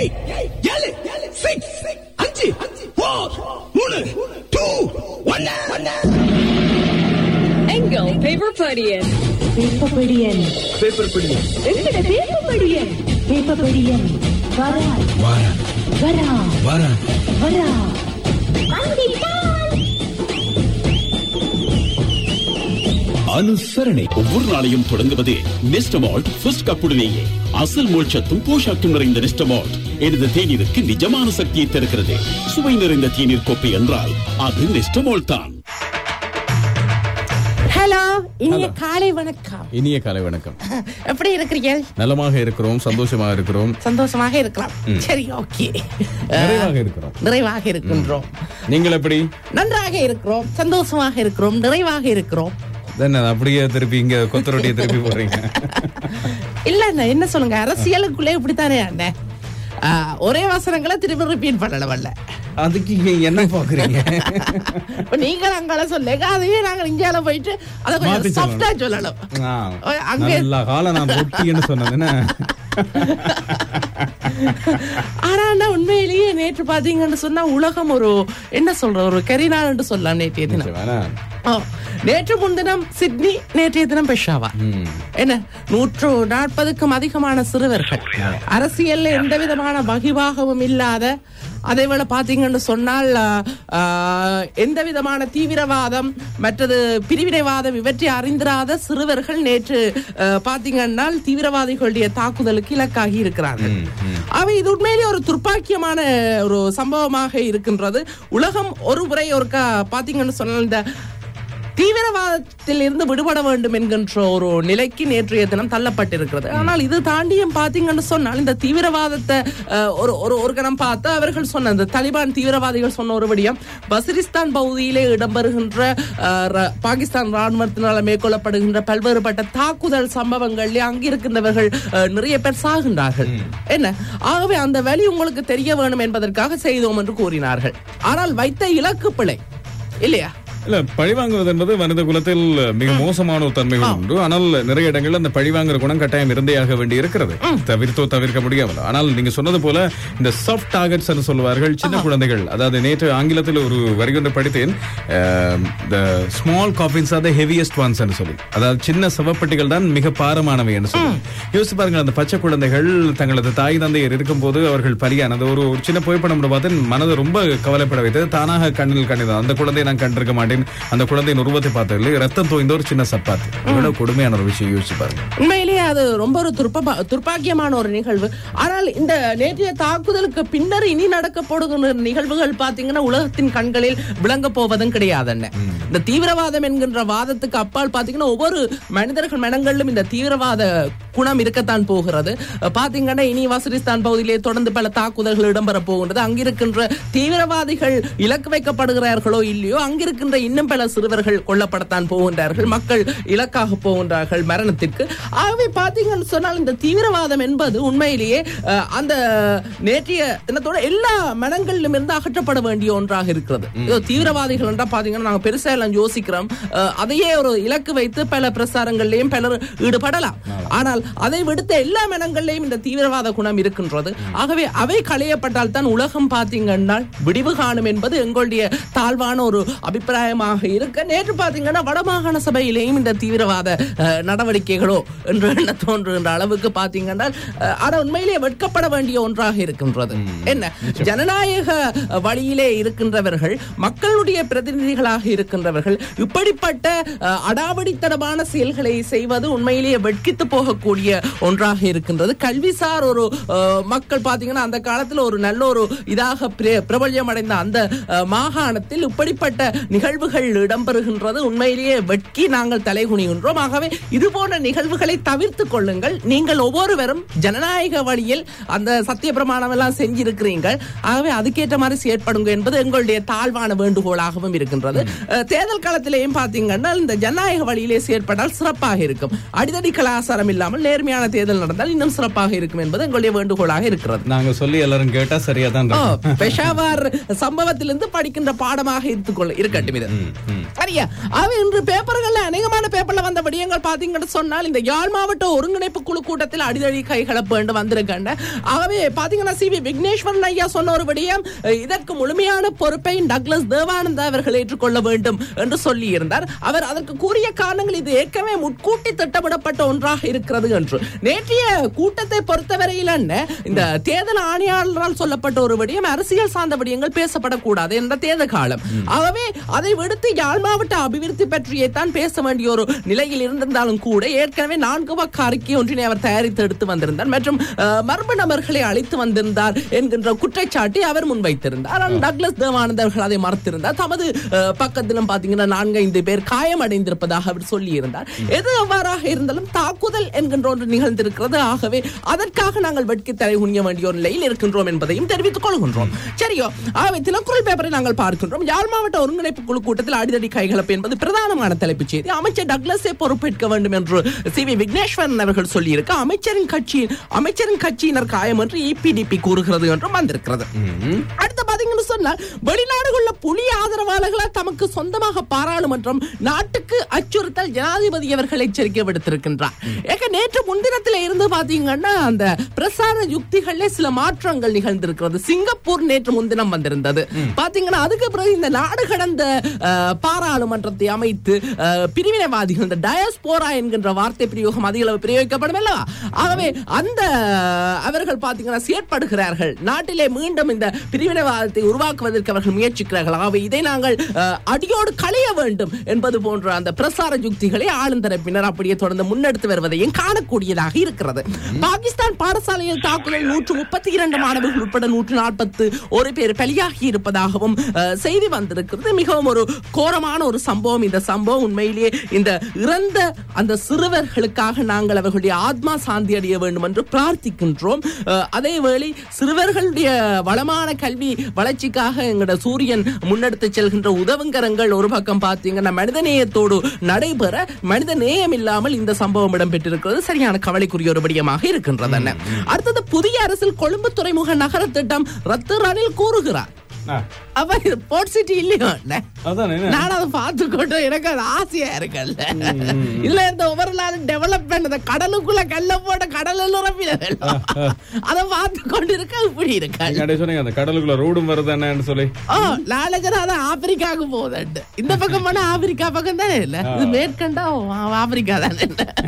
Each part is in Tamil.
எயிட் ஏழு சிக்ஸ் அஞ்சு ஃபோர் மூணு டூ ஒன்னு எங்கள் பேப்பர் படியன் வேப்பப்படியன் பேப்பர் பிடி எங்கட வேப்பப்படியன் வேப்பப்படியன் வரா வாரா வரா வாரா வரா அனுசரணை ஒவ்வொரு நாளையும் தொடங்குவது நெஸ்டமால்ட் ஃபர்ஸ்ட் கப்புடனேயே அசல் மோட்சத்தும் போஷாக்கும் நிறைந்த நெஸ்டமால்ட் எனது தேநீருக்கு நிஜமான சக்தியை தருகிறது சுவை நிறைந்த தேநீர் கோப்பை என்றால் அது நெஸ்டமால்ட் தான் ஹலோ இனிய காலை வணக்கம் இனிய காலை வணக்கம் எப்படி இருக்கிறீர்கள் நலமாக இருக்கிறோம் சந்தோஷமாக இருக்கிறோம் சந்தோஷமாக இருக்கலாம் சரி ஓகே நிறைவாக இருக்கிறோம் நிறைவாக இருக்கின்றோம் நீங்கள் எப்படி நன்றாக இருக்கிறோம் சந்தோஷமாக இருக்கிறோம் நிறைவாக இருக்கிறோம் தானே அப்படியே திருப்பி இங்க கொத்தரொட்டியை திருப்பி போடுறீங்க இல்ல அண்ணா, என்ன சொல்லுங்க அரசியலுக்குள்ளே இப்படித்தானே அண்ணே ஆ, ஒரே வசனங்களை திருப்பி ரிப்பீட் பண்ணல வரல அதுக்கு இங்க என்ன பாக்குறீங்க இப்ப நீங்கள் அங்கால சொல்லுங்க அதையே நாங்க இந்தியால போயிட்டு அதை மாத்தி கொஞ்சம் சொல்லணும். சாஃப்டா சொல்லணும் ஆ, அங்க நல்ல காலம் நான் ரொட்டின்னு சொன்னது என்ன ஆனா அண்ணா, உண்மையிலேயே நேற்று பாத்தீங்கன்னு சொன்னா உலகம் ஒரு என்ன சொல்ற ஒரு கரிநாள் என்று சொல்லலாம் நேற்றைய தினம் வேணாம். ஆ, நேற்று முன்தினம் சிட்னி நேற்றைய தினம் பெஷாவா ம். என்ன நூற்று நாற்பதுக்கும் அதிகமான சிறுவர்கள் அரசியல்ல எந்த விதமான வகிவாகவும் இல்லாத அதே வேளை பாத்தீங்கன்னு சொன்னால் ஆ, ஆ, எந்த விதமான தீவிரவாதம் மற்றது பிரிவினைவாதம் இவற்றை அறிந்திராத சிறுவர்கள் நேற்று ஆ, பாத்தீங்கன்னா தீவிரவாதிகளுடைய தாக்குதலுக்கு இலக்காகி இருக்கிறார்கள் அவை இது உண்மையிலேயே ஒரு துர்ப்பாக்கியமான ஒரு சம்பவமாக இருக்கின்றது உலகம் ஒரு முறை ஒரு பாத்தீங்கன்னு சொன்னால் இந்த தீவிரவாதத்தில் இருந்து விடுபட வேண்டும் என்கின்ற ஒரு நிலைக்கு நேற்றைய தினம் தள்ளப்பட்டிருக்கிறது ஆனால் இது தாண்டியும் பாத்தீங்கன்னு சொன்னால் இந்த தீவிரவாதத்தை அஹ், ஒரு ஒரு ஒரு கணம் பார்த்து அவர்கள் சொன்ன இந்த தலிபான் தீவிரவாதிகள் சொன்ன ஒரு விடயம் பசிரிஸ்தான் பகுதியிலே இடம்பெறுகின்ற அஹ், ர- பாகிஸ்தான் ராணுவத்தினால் மேற்கொள்ளப்படுகின்ற பல்வேறுபட்ட தாக்குதல் சம்பவங்களில் அங்கிருக்கின்றவர்கள் அஹ், நிறைய பேர் சாகின்றார்கள் என்ன ஆகவே அந்த வழி உங்களுக்கு தெரிய வேணும் என்பதற்காக செய்தோம் என்று கூறினார்கள் ஆனால் வைத்த இலக்கு பிழை இல்லையா இல்ல பழிவாங்குவது என்பது மனித குலத்தில் மிக மோசமான ஒரு தன்மைகள் உண்டு ஆனால் நிறைய இடங்கள்ல அந்த பழிவாங்குற குணம் கட்டாயம் இருந்தே ஆக வேண்டி இருக்கிறது தவிர்த்தோ தவிர்க்க முடியாமல் ஆனால் நீங்க சொன்னது போல இந்த சாஃப்ட் டார்கெட்ஸ் என்று சொல்வார்கள் சின்ன குழந்தைகள் அதாவது நேற்று ஆங்கிலத்தில் ஒரு வரி ஒன்று படித்தேன் the small coffins are the heaviest ones என்று சொல்லி அதாவது சின்ன சவப்பட்டிகள் தான் மிக பாரமானவை என்று சொல்லி யோசிச்சு பாருங்க அந்த பச்சை குழந்தைகள் தங்களது தாய் தந்தையர் இருக்கும்போது அவர்கள் பலியானது ஒரு ஒரு சின்ன புகைப்படம் பார்த்து மனதை ரொம்ப கவலைப்பட வைத்தது தானாக கண்ணில் கண்டிதான் அந்த குழந்தையை நான் கண்டிருக்க மாட்டேன் அந்த குழந்தையின் உருவத்தை பார்த்ததில்லை ரத்தம் தோய்ந்த ஒரு சின்ன சப்பாத்து எவ்வளவு கொடுமையான ஒரு விஷயம் யோசிச்சு பாருங்க உண்மையிலேயே அது ரொம்ப ஒரு துர்ப்ப துர்ப்பாக்கியமான ஒரு நிகழ்வு ஆனால் இந்த நேற்றைய தாக்குதலுக்கு பின்னர் இனி நடக்க போடுகிற நிகழ்வுகள் பாத்தீங்கன்னா உலகத்தின் கண்களில் விளங்க போவதும் கிடையாது என்ன இந்த தீவிரவாதம் என்கின்ற வாதத்துக்கு அப்பால் பாத்தீங்கன்னா ஒவ்வொரு மனிதர்கள் மனங்களிலும் இந்த தீவிரவாத குணம் இருக்கத்தான் போகிறது பாத்தீங்கன்னா இனி வசரிஸ்தான் பகுதியிலே தொடர்ந்து பல தாக்குதல்கள் இடம்பெற போகின்றது அங்கிருக்கின்ற தீவிரவாதிகள் இலக்கு வைக்கப்படுகிறார்களோ இல்லையோ அங்கிருக்கின்ற இன்னும் பல சிறுவர்கள் கொல்லப்படத்தான் போகின்றார்கள் மக்கள் இலக்காக போகின்றார்கள் மரணத்திற்கு ஆகவே பாத்தீங்கன்னு சொன்னால் இந்த தீவிரவாதம் என்பது உண்மையிலேயே அஹ், அந்த நேற்றைய தினத்தோட எல்லா மனங்களிலும் இருந்து அகற்றப்பட வேண்டிய ஒன்றாக இருக்கிறது இதோ தீவிரவாதிகள் என்றா பாத்தீங்கன்னா நாங்க பெருசா எல்லாம் யோசிக்கிறோம் அஹ், அதையே ஒரு இலக்கு வைத்து பல பிரசாரங்கள்லயும் பலர் ஈடுபடலாம் ஆனால் அதை விடுத்த எல்லா மனங்கள்லயும் இந்த தீவிரவாத குணம் இருக்கின்றது ஆகவே அவை களையப்பட்டால் தான் உலகம் பாத்தீங்கன்னா விடிவு காணும் என்பது எங்களுடைய தாழ்வான ஒரு அபிப்பிராயமாக இருக்க நேற்று பாத்தீங்கன்னா வடமாகாண சபையிலேயும் இந்த தீவிரவாத அஹ், நடவடிக்கைகளோ என்று எண்ண தோன்றுகின்ற அளவுக்கு பாத்தீங்கன்னா அஹ், ஆனா உண்மையிலேயே வெட்கப்பட வேண்டிய ஒன்றாக இருக்கின்றது என்ன ஜனநாயக அஹ், வழியிலே இருக்கின்றவர்கள் மக்களுடைய பிரதிநிதிகளாக இருக்கின்றவர்கள் இப்படிப்பட்ட அஹ், அடாவடித்தனமான செயல்களை செய்வது உண்மையிலேயே வெட்கித்து போகக்கூடிய ஒன்றாக இருக்கின்றது கல்விசார் ஒரு அஹ், மக்கள் பாத்தீங்கன்னா அந்த காலத்துல ஒரு நல்ல ஒரு இதாக பிர- பிரபல்யம் அடைந்த அந்த அஹ், மாகாணத்தில் இப்படிப்பட்ட நிகழ்வுகள் இடம்பெறுகின்றது உண்மையிலேயே வெட்கி நாங்கள் தலைகுனிகின்றோம் ஆகவே இது போன்ற நிகழ்வுகளை தவிர்த்து கொள்ளுங்கள் நீங்கள் ஒவ்வொருவரும் ஜனநாயக வழியில் அந்த சத்திய பிரமாணம் எல்லாம் செஞ்சிருக்கிறீர்கள் ஆகவே அதுக்கேற்ற மாதிரி செயற்படுங்க என்பது எங்களுடைய தாழ்வான வேண்டுகோளாகவும் இருக்கின்றது அஹ், தேர்தல் காலத்திலேயும் பாத்தீங்கன்னா இந்த ஜனநாயக வழியிலே செயற்பட்டால் சிறப்பாக இருக்கும் அடிதடி கலாச்சாரம் இல்லாமல் நேர்மையான தேர்தல் நடந்தால் இன்னும் சிறப்பாக இருக்கும் என்பது எங்களுடைய வேண்டுகோளாக இருக்கிறது நாங்க சொல்லி எல்லாரும் கேட்டா சரியா தான் ஓ, இருக்கும். பெஷாவர் சம்பவத்திலிருந்து படிக்கின்ற பாடமாக எடுத்துக்கொள்ள இருக்கட்டும் இது சரியா அவ இன்று பேப்பர்கள்ல அநேகமான பேப்பர்ல வந்த விடயங்கள் பாத்தீங்கன்னு சொன்னால் இந்த யாழ் மாவட்ட ஒருங்கிணைப்பு குழு கூட்டத்தில் அடிதடி கைகலப்பு என்று வந்திருக்காங்க ஆகவே பாத்தீங்கன்னா சி வி விக்னேஸ்வரன் ஐயா சொன்ன ஒரு விடயம் அஹ், இதற்கு முழுமையான பொறுப்பை டக்ளஸ் தேவானந்தா அவர்கள் ஏற்றுக்கொள்ள வேண்டும் என்று சொல்லி இருந்தார் அவர் அதற்கு கூறிய காரணங்கள் இது ஏற்கனவே முன்கூட்டி திட்டமிடப்பட்ட ஒன்றாக இருக்கிறது என்று நேற்றைய கூட்டத்தை பொறுத்தவரையில் என்ன இந்த தேர்தல் ஆணையாளரால் சொல்லப்பட்ட ஒரு விடயம் அரசியல் சார்ந்த விடயங்கள் பேசப்படக்கூடாது என்ற தேர்தல் காலம் ஆகவே அதை விடுத்து யாழ் மாவட்ட அபிவிருத்தி பற்றியே தான் பேச வேண்டிய ஒரு நிலையில் இருந்திருந்தாலும் கூட ஏற்கனவே நான்கு பக்க அறிக்கை ஒன்றினை அவர் தயாரித்து எடுத்து வந்திருந்தார் மற்றும் அஹ், மர்ம நபர்களை அழைத்து வந்திருந்தார் என்கின்ற குற்றச்சாட்டை அவர் முன்வைத்திருந்தார் ஆனால் டக்ளஸ் தேவானந்த் அவர்கள் அதை மறுத்திருந்தார் தமது அஹ், பக்கத்திலும் பாத்தீங்கன்னா நான்கு ஐந்து பேர் காயமடைந்திருப்பதாக அவர் சொல்லியிருந்தார் எது எவ்வாறாக இருந்தாலும் தாக்குதல் என்கின்ற ஒன்று நிகழ்ந்திருக்கிறது ஆகவே அதற்காக நாங்கள் வெட்கி தலை குனிய வேண்டிய ஒரு நிலையில் இருக்கின்றோம் என்பதையும் தெரிவித்துக் கொள்கின்றோம் சரியோ ஆகவே தினக்குரல் பேப்பரை நாங்கள் பார்க்கின்றோம் யாழ் மாவட்ட ஒருங்கிணைப்பு குழு கூட்டத்தில் அடிதடி கைகலப்பு என்பது பிரதானமான தலைப்புச் செய்தி அமைச்சர் டக்ளஸே பொறுப்பேற்க வேண்டும் என்று சி வி விக்னேஸ்வரன் அவர்கள் சொல்லியிருக்க அமைச்சரின் கட்சி அமைச்சரின் கட்சியினர் காயம் என்று இபிடிபி கூறுகிறது என்றும் வந்திருக்கிறது அடுத்து பாத்தீங்கன்னு சொன்னால் வெளிநாடுகளில் புலி ஆதரவாளர்களால் தமக்கு சொந்தமாக பாராளுமன்றம் நாட்டுக்கு அச்சுறுத்தல் ஜனாதிபதி அவர்கள் எச்சரிக்கை விடுத்திருக்கின்றார் ஏக நேற்று முன்தினத்தில் இருந்து பாத்தீங்கன்னா அந்த பிரசார யுக்திகளிலே சில மாற்றங்கள் நிகழ்ந்திருக்கிறது சிங்கப்பூர் நேற்று முன்தினம் வந்திருந்தது பாத்தீங்கன்னா அதுக்கு பிறகு இந்த நாடு கடந்த அஹ், பாராளுமன்றத்தை அமைத்து அஹ், பிரிவினைவாதிகள் இந்த டயஸ்போரா என்கின்ற வார்த்தை பிரயோகம் அதிக அளவு பிரயோகிக்கப்படும் அல்லவா ஆகவே அந்த அவர்கள் பாத்தீங்கன்னா செயற்படுகிறார்கள் நாட்டிலே மீண்டும் இந்த பிரிவினைவாதத்தை உருவாக்குவதற்கு அவர்கள் முயற்சிக்கிறார்கள் ஆகவே இதை நாங்கள் அஹ், அடியோடு களைய வேண்டும் என்பது போன்ற அந்த பிரசார யுக்திகளை ஆளுந்தரப்பினர் அப்படியே தொடர்ந்து முன்னெடுத்து வருவதையும் காணக்கூடியதாக இருக்கிறது பாகிஸ்தான் பாடசாலையில் தாக்குதல் நூற்று முப்பத்தி இரண்டு மாணவர்கள் உட்பட நூற்று நாற்பத்து ஒரு பேர் பலியாகி இருப்பதாகவும் அஹ், செய்தி வந்திருக்கிறது மிகவும் ஒரு கோரமான ஒரு சம்பவம் இந்த சம்பவம் உண்மையிலேயே இந்த இறந்த அந்த சிறுவர்களுக்காக நாங்கள் அவர்களுடைய ஆத்மா சாந்தி அடைய வேண்டும் என்று பிரார்த்திக்கின்றோம் அஹ், அதே வேளை சிறுவர்களுடைய வளமான கல்வி வளர்ச்சிக்காக எங்களோட சூரியன் முன்னெடுத்து செல்கின்ற உதவுங்கரங்கள் ஒரு பக்கம் பார்த்தீங்கன்னா மனிதநேயத்தோடு நடைபெற மனித நேயம் இல்லாமல் இந்த சம்பவம் இடம்பெற்றிருக்கிறது சரியான கவலைக்குரிய ஒரு விடயமாக இருக்கின்றது என்ன அடுத்தது புதிய அரசில் கொழும்பு துறைமுக நகர திட்டம் ரத்து ரணில் கூறுகிறார் ஆ, அப்ப இது போர்ட் சிட்டி இல்லையோ என்ன? அதான் என்ன? நான் அதை பார்த்து கொண்டு எனக்கு அது ஆசையா இருக்குல்ல இல்ல இந்த ஒவ்வொரு நாளும் டெவலப்மெண்ட் இந்த கடலுக்குள்ள கல்ல போட்ட கடல் நிரப்பின அதை பார்த்து கொண்டு இருக்க இப்படி இருக்க நீங்க அப்படியே சொன்னீங்க அந்த கடலுக்குள்ள ரோடும் வருது என்னன்னு சொல்லி ஓ நாளைக்கு அது ஆப்பிரிக்காவுக்கு போகுதுண்டு இந்த பக்கம் போனா ஆப்பிரிக்கா பக்கம் தானே இல்ல இது மேற்கண்டா ஆ- ஆப்பிரிக்கா தானே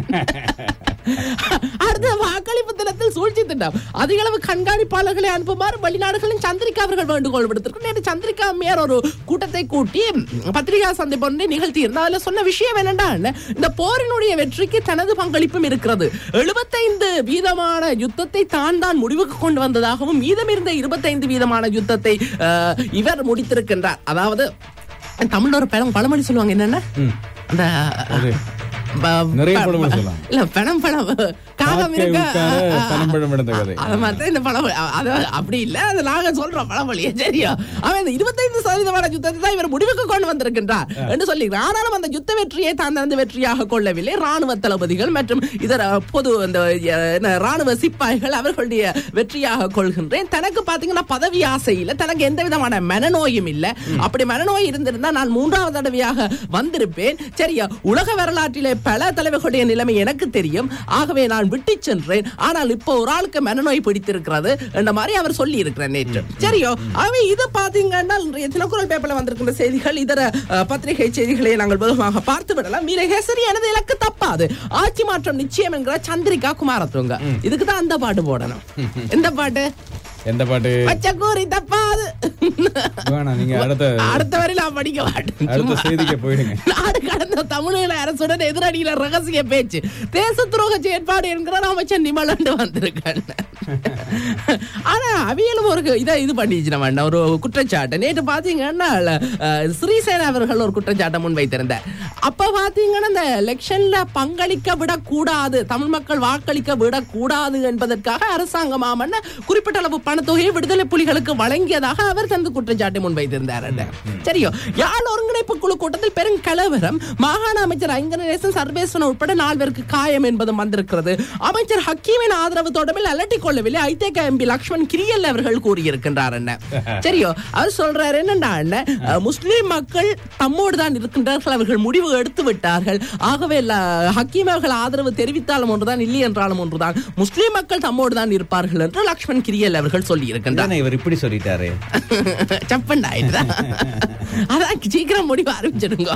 அடுத்த வாக்களிப்பு தினத்தில் சூழ்ச்சி திட்டம் அதிக அளவு கண்காணிப்பாளர்களை அனுப்புமாறு வெளிநாடுகளின் சந்திரிகா அவர்கள் வேண்டுகோள் விடுத்திருக்கு நேற்று சந்திரிகா மேயர் ஒரு கூட்டத்தை கூட்டி பத்திரிகா சந்திப்பு ஒன்றை நிகழ்த்தி இருந்தார் அதுல சொன்ன விஷயம் என்னன்னா இந்த போரினுடைய வெற்றிக்கு தனது பங்களிப்பும் இருக்கிறது எழுபத்தைந்து வீதமான யுத்தத்தை தான் தான் முடிவுக்கு கொண்டு வந்ததாகவும் மீதம் இருந்த இருபத்தைந்து வீதமான யுத்தத்தை அஹ், இவர் முடித்திருக்கின்றார் அதாவது தமிழ்ல ஒரு பழம் பழமொழி சொல்லுவாங்க என்னன்னா அந்த அது. ப- நிறைய ப- பழமொழி ப- சொல்லலாம். இல்ல பணம் பழம் காகம் காக்கை இருக்க உட்கார பனம்பழம் விழுந்த கதை. அது மாதிரி இந்த பழமொழி அ- அது அப்படி இல்ல அது நாங்க சொல்றோம் பழமொழியே சரியா அவன் இந்த இருபத்தைந்து சதவீதமான யுத்தத்தை தான் இவர் முடிவுக்கு கொண்டு வந்திருக்கின்றார் என்று சொல்லி ஆனாலும் அந்த யுத்த வெற்றியை தான் தனது வெற்றியாக கொள்ளவில்லை ராணுவ தளபதிகள் மற்றும் இதர பொது இந்த அஹ், என்ன, ராணுவ சிப்பாய்கள் அவர்களுடைய வெற்றியாக கொள்கின்றேன் தனக்கு பாத்தீங்கன்னா பதவி ஆசை இல்ல தனக்கு எந்த விதமான மனநோயும் இல்ல அப்படி மனநோய் இருந்திருந்தா நான் மூன்றாவது தடவையாக வந்திருப்பேன் சரியா உலக வரலாற்றிலே பல தலைவர்களுடைய நிலைமை எனக்கு தெரியும் ஆகவே நான் விட்டு சென்றேன் ஆனால் இப்போ ஒரு ஆளுக்கு மனநோய் பிடித்திருக்கிறது என்ற மாதிரி அவர் சொல்லி இருக்கிறார் நேற்று சரியோ ஆகவே இது பாத்தீங்கன்னா இன்றைய தினக்குரல் பேப்பர்ல வந்திருக்கின்ற செய்திகள் இதர அஹ், பத்திரிகை செய்திகளை நாங்கள் வெகுவாக பார்த்து விடலாம் மீரகேசரி எனது இலக்கு தப்பாது ஆட்சி மாற்றம் நிச்சயம் என்கிற சந்திரிகா குமாரத்துவங்க இதுக்கு தான் அந்த பாட்டு போடணும் எந்த பாட்டு எந்த பாட்டு பச்சை கூறி தப்பாது வேணாம் நீங்க அடுத்த அடுத்த வரை நான் படிக்க மாட்டேன் அடுத்த சும்மா. செய்திக்கு போயிடுங்க நாடு கடந்த தமிழீழ அரசுடன் எதிரடியில ரகசிய பேச்சு தேச துரோக செயற்பாடு என்கிற அமைச்சர் நிமலண்டு வந்திருக்கேன் ஆனா அவியலும் ஒரு இதை இது பண்ணிச்சு நம்ம ஒரு குற்றச்சாட்டு நேற்று பாத்தீங்கன்னா அஹ், ஸ்ரீசேனா அவர்கள் ஒரு குற்றச்சாட்டை முன்வைத்திருந்தார் அப்ப பாத்தீங்கன்னா இந்த எலெக்ஷன்ல பங்களிக்க விடக்கூடாது தமிழ் மக்கள் வாக்களிக்க விடக்கூடாது என்பதற்காக அரசாங்கமாமன்ன குறிப்பிட்ட அளவு பணத்தொகையை விடுதலை புலிகளுக்கு வழங்கியதாக அவர் தனது குற்றச்சாட்டை முன்வைத்திருந்தார் சரியோ யாழ் ஒருங்கிணைப்பு குழு கூட்டத்தில் பெரும் கலவரம் மாகாண அமைச்சர் ஐங்கரநேசன் சர்வேஸ்வரன் உட்பட நால்வருக்கு காயம் என்பதும் வந்திருக்கிறது அமைச்சர் ஹக்கீமின் ஆதரவு தொடர்பில் அலட்டிக் கொள்ளவில்லை ஐதேக எம்பி லக்ஷ்மண் கிரியல் அவர்கள் கூறியிருக்கின்றார் என்ன சரியோ அவர் சொல்றாரு என்னண்டா அண்ணன், அஹ், முஸ்லிம் மக்கள் தம்மோடு தான் இருக்கின்றார்கள் அவர்கள் முடிவு எடுத்து விட்டார்கள் ஆகவே ல- ஹக்கீம் அவர்கள் ஆதரவு தெரிவித்தாலும் ஒன்றுதான் இல்லை என்றாலும் ஒன்றுதான் முஸ்லிம் மக்கள் தம்மோடு தான் இருப்பார்கள் என்று லக்ஷ்மண் கிரியல் அவர்கள் சொல்லி இருக்கின்றார் இவர் இப்படி சொல்லிட்டாரு சப்பண்டா அதான் சீக்கிரம் முடிவு ஆரம்பிச்சிடுங்க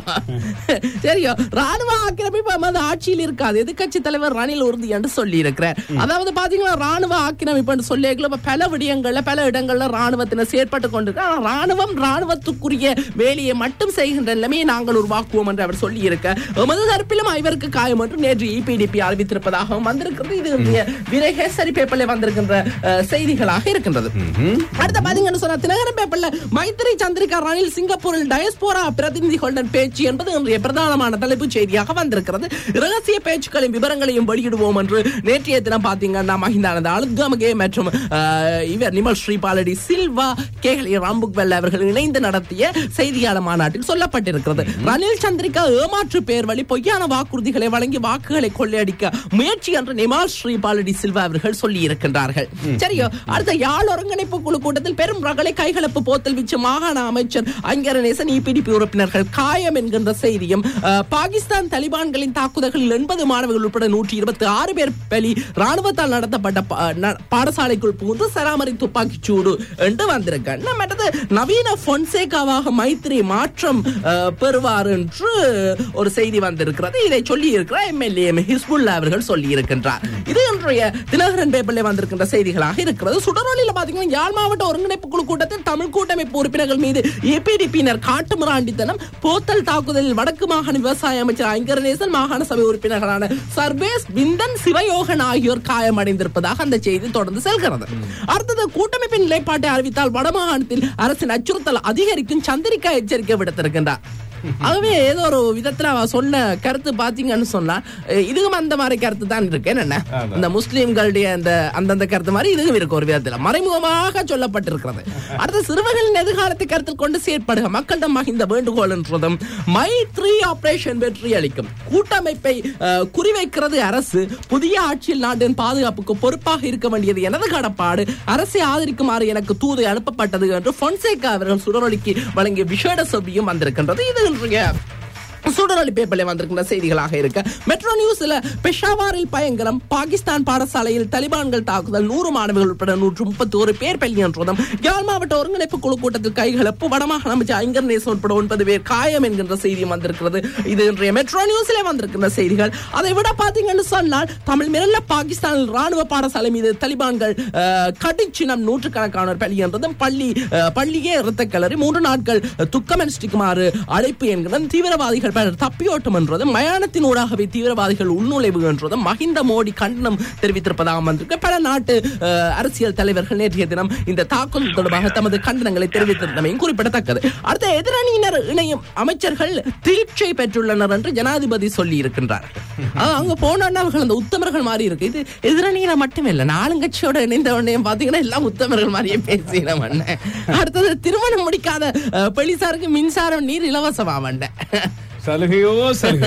சரியோ ராணுவ ஆக்கிரமிப்பு நமது ஆட்சியில் இருக்காது எதிர்க்கட்சி தலைவர் ரணில் உறுதி என்று சொல்லி இருக்கிறார் அதாவது பாத்தீங்கன்னா ராணுவ ஆக்கிரமிப்பு என்று சொல்லி பல விடயங்கள்ல பல இடங்கள்ல ராணுவத்தினர் செயற்பட்டு கொண்டிருக்க ஆனா ராணுவம் ராணுவத்துக்குரிய வேலையை மட்டும் செய்கின்ற நிலைமையை நாங்கள் உருவாக்குவோம் என்று அவர் சொல்லி இருக்க எமது தரப்பிலும் ஐவருக்கு காயம் என்று நேற்று இபிடிபி அறிவித்திருப்பதாகவும் வந்திருக்கிறது இது இன்றைய விரைகேசரி பேப்பர்ல வந்திருக்கின்ற அஹ், செய்திகளாக இருக்கின்றது அடுத்த பாத்தீங்கன்னு சொன்னா தினகரன் பேப்பர்ல மைத்திரி சந்திரிகா ரணில் சிங்கப்பூரில் டயஸ்போரா பிரதிநிதிகளுடன் பேச்சு என்பது இன்றைய பிரதானமான தலைப்புச் செய்தியாக வந்திருக்கிறது ரகசிய பேச்சுக்களின் விவரங்களையும் வெளியிடுவோம் என்று நேற்றைய தினம் பாத்தீங்கன்னா மஹிந்தானந்த அழுத்கமகே மற்றும் அஹ், இவர் நிமல் ஸ்ரீபாலடி சில்வா கேகலி ராம்புக்வெல் அவர்கள் இணைந்து நடத்திய செய்தியாளர் மாநாட்டில் சொல்லப்பட்டிருக்கிறது ரணில் சந்திரிகா ஏமாற்று பேர் வழி பொய்யான வாக்குறுதிகளை வழங்கி வாக்குகளை கொள்ளையடிக்க முயற்சி என்று நிமால் ஸ்ரீபாலடி சில்வா அவர்கள் சொல்லி இருக்கின்றார்கள் சரியோ அடுத்த யாழ் ஒருங்கிணைப்பு குழு கூட்டத்தில் பெரும் ரகளை கைகலப்பு போத்தல் வீச்சு மாகாண அமைச்சர் அங்கரநேசன் இபிடிபி உறுப்பினர்கள் காயம் என்கின்ற செய்தியும் அஹ், பாகிஸ்தான் தலிபான்களின் தாக்குதல்களில் எண்பது மாணவர்கள் உட்பட நூற்றி இருபத்தி ஆறு பேர் பலி ராணுவத்தால் நடத்தப்பட்ட பா- ந- பாடசாலைக்குள் புகுந்து சராமரி துப்பாக்கிச் சூடு என்று வந்திருக்காங்க மற்றது நவீன பொன்சேகாவாக மைத்திரி மாற்றம் அஹ், பெறுவார் என்று ஒரு செய்தி வந்திருக்கிறது இதை சொல்லி இருக்கிற எம்எல்ஏ ஹிஸ்புல்லா அவர்கள் சொல்லி இருக்கின்றார் இது இன்றைய தினகரன் பேப்பர்ல வந்திருக்கின்ற செய்திகளாக இருக்கிறது சுடரொலியில பாத்தீங்கன்னா யாழ் மாவட்ட ஒருங்கிணைப்பு குழு கூட்டத்தில் தமிழ் கூட்டமைப்பு உறுப்பினர்கள் மீது ஏபிடிபியினர் காட்டுமிராண்டித்தனம் போத்தல் தாக்குதலில் வடக்கு மாகாண விவசாய அமைச்சர் ஐங்கரநேசன் மாகாண சபை உறுப்பினர்களான சர்வேஸ் விந்தன் சிவயோகன் ஆகியோர் காயமடைந்திருப்பதாக அந்த செய்தி தொடர்ந்து செல்கிறது அடுத்தது கூட்டமைப்பின் நிலைப்பாட்டை அறிவித்தால் வடமாகாணத்தில் அரசின் அச்சுறுத்தல் அதிகரிக்கும் சந்திரிகா எச்சரிக்கை விடுத்திருக்கின்றார் ஆகவே ஏதோ ஒரு விதத்துல அவ சொன்ன கருத்து பாத்தீங்கன்னு சொன்னா அஹ் இதுவும் அந்த மாதிரி கருத்து தான் இருக்கு என்ன இந்த முஸ்லிம்களுடைய அந்த அந்தந்த கருத்து மாதிரி இதுவும் இருக்கு ஒரு விதத்துல மறைமுகமாக சொல்லப்பட்டிருக்கிறது அடுத்த சிறுவர்களின் எதிர்காலத்தை கருத்தில் கொண்டு செயற்படுக மக்களிடம் இந்த வேண்டுகோள் என்றதும் மை த்ரீ ஆபரேஷன் வெற்றி அளிக்கும் கூட்டமைப்பை அஹ், குறிவைக்கிறது அரசு புதிய ஆட்சியில் நாட்டின் பாதுகாப்புக்கு பொறுப்பாக இருக்க வேண்டியது எனது கடப்பாடு அரசை ஆதரிக்குமாறு எனக்கு தூது அனுப்பப்பட்டது என்று பொன்சேகா அவர்கள் சுடரொலிக்கு வழங்கிய விசேட செவ்வியும் வந்திருக்கின்றது இது இன்றைய சுடரொலி பேப்பர்ல வந்திருக்கின்ற செய்திகளாக இருக்க மெட்ரோ நியூஸ்ல பெஷாவாரில் பயங்கரம் பாகிஸ்தான் பாடசாலையில் தலிபான்கள் தாக்குதல் நூறு மாணவர்கள் உட்பட நூற்று முப்பத்தி ஒரு பேர் பள்ளி என்றதும் யாழ் மாவட்ட ஒருங்கிணைப்பு குழு கூட்டத்தில் கைகலப்பு வடமாகாண அமைச்சர் ஐங்கர்நேசன் உட்பட ஒன்பது பேர் காயம் என்கின்ற செய்தியும் வந்திருக்கிறது இது இன்றைய மெட்ரோ நியூஸ்ல வந்திருக்கின்ற செய்திகள் அதை விட பாத்தீங்கன்னு சொன்னால் தமிழ் மிரல்ல பாகிஸ்தானில் ராணுவ பாடசாலை மீது தலிபான்கள் அஹ், கடிச்சினம் நூற்றுக்கணக்கானோர் பள்ளி என்றதும் பள்ளி அஹ், பள்ளியே இரத்த கலரி மூன்று நாட்கள் துக்கம் அனுஷ்டிக்குமாறு அழைப்பு என்கிற தீவிரவாதிகள் பலர் தப்பியோட்டம் என்றதும் மயானத்தின் ஊடாகவே தீவிரவாதிகள் உள்நுழைவு என்றதும் மஹிந்த மோடி கண்டனம் தெரிவித்திருப்பதாக வந்திருக்கு பல நாட்டு அஹ், அரசியல் தலைவர்கள் நேற்றைய தினம் இந்த தாக்குதல் தொடர்பாக தமது கண்டனங்களை தெரிவித்திருந்தமையும் குறிப்பிடத்தக்கது அடுத்த எதிரணியினர் இணையும் அமைச்சர்கள் தீட்சை பெற்றுள்ளனர் என்று ஜனாதிபதி சொல்லி இருக்கின்றார் அஹ், அங்க போனோன்னா அவர்கள் அந்த உத்தமர்கள் மாதிரி இருக்கு இது எதிரணியில மட்டுமே இல்ல நாலுங்கட்சியோட இணைந்த உடனே பாத்தீங்கன்னா எல்லாம் உத்தமர்கள் மாதிரியே பேசினோம் அண்ணன். அடுத்தது திருமணம் முடிக்காத அஹ், பெலிசாருக்கு மின்சாரம் நீர் இலவசமா வந்தேன் சலுகையோ சலுகை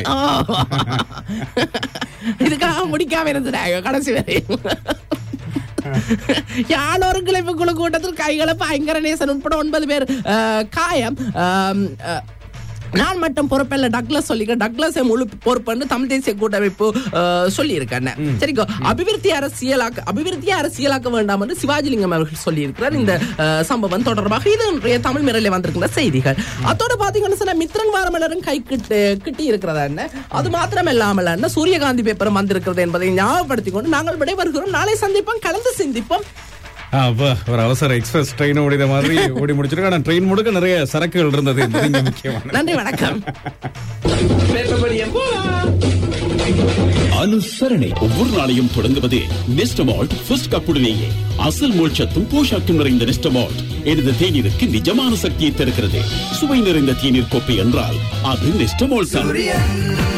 இதுக்காக முடிக்காம இருந்தாங்க கடைசி வரையும் யாழ் ஒருங்கிணைப்பு குழு கூட்டத்தில் கைகலப்பு ஐங்கரநேசன் உட்பட ஒன்பது பேர் அஹ், காயம் அஹ், அஹ், நான் மட்டும் பொறுப்பில்ல டக்ளஸ் சொல்லிக்க டக்ளஸ் முழு பொறுப்புன்னு தமிழ் தேசிய கூட்டமைப்பு அஹ், சொல்லியிருக்காங்க சரிக்கோ அபிவிருத்தி அரசியலாக்க அபிவிருத்தி அரசியலாக்க வேண்டாம் என்று சிவாஜிலிங்கம் அவர்கள் சொல்லியிருக்கிறார் இந்த அஹ், சம்பவம் தொடர்பாக இது இன்றைய தமிழ் மிரலில் வந்திருக்கிற செய்திகள் அதோட பாத்தீங்கன்னா சொன்னா மித்ரன் வாரமலரும் கை கிட்டு கிட்டி இருக்கிறதா என்ன அது மாத்திரம் இல்லாமல் என்ன சூரியகாந்தி பேப்பரும் வந்திருக்கிறது என்பதை ஞாபகப்படுத்திக் கொண்டு நாங்கள் விடைபெறுகிறோம் நாளை சந்திப்போம் கலந்து சிந்திப்போம் அப்பா ஒரு அவசர எக்ஸ்பிரஸ் ட்ரெயின் ஓடித மாதிரி ஓடி முடிச்சிருக்கோம் ஆனா ட்ரெயின் முழுக்க நிறைய சரக்குகள் இருந்தது என்பது இங்க முக்கியமான நன்றி வணக்கம் பேப்பர் படியம் போலாம் அனுசரணை ஒவ்வொரு நாளையும் தொடங்குவது நெஸ்டமால்ட் ஃபர்ஸ்ட் கப்புடனேயே அசல் மோட்சத்தும் போஷாக்கும் நிறைந்த நெஸ்டமால்ட் எனது தேநீருக்கு நிஜமான சக்தியை தருகிறது சுவை நிறைந்த தேநீர் கோப்பை என்றால் அது நெஸ்டமால்ட் தான்